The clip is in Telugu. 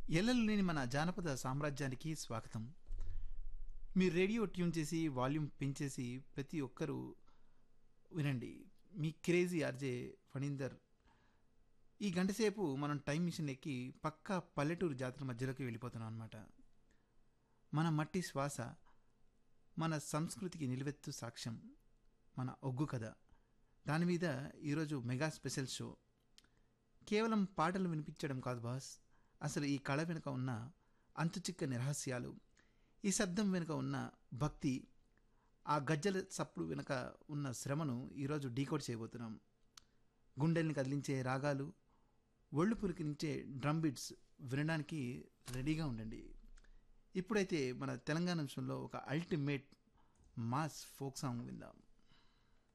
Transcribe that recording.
ఎల్లలు లేని మన జానపద సామ్రాజ్యానికి స్వాగతం మీరు రేడియో ట్యూన్ చేసి వాల్యూమ్ పెంచేసి ప్రతి ఒక్కరూ వినండి మీ క్రేజీ ఆర్జే ఫణీందర్ ఈ గంటసేపు మనం టైం మిషన్ ఎక్కి పక్కా పల్లెటూరు జాతర మధ్యలోకి వెళ్ళిపోతున్నాం అనమాట మన మట్టి శ్వాస మన సంస్కృతికి నిలువెత్తు సాక్ష్యం మన ఒగ్గు కథ దాని మీద ఈరోజు మెగా స్పెషల్ షో కేవలం పాటలు వినిపించడం కాదు బాస్ అసలు ఈ కళ వెనుక ఉన్న అంతుచిక్కని రహస్యాలు ఈ శబ్దం వెనుక ఉన్న భక్తి ఆ గజ్జల సప్పుడు వెనుక ఉన్న శ్రమను ఈరోజు డీకోడ్ చేయబోతున్నాం గుండెల్ని కదిలించే రాగాలు ఒళ్ళు పులికించే డ్రమ్ బీట్స్ వినడానికి రెడీగా ఉండండి ఇప్పుడైతే మన తెలంగాణ విషయంలో ఒక అల్టిమేట్ మాస్ ఫోక్ సాంగ్ విందాం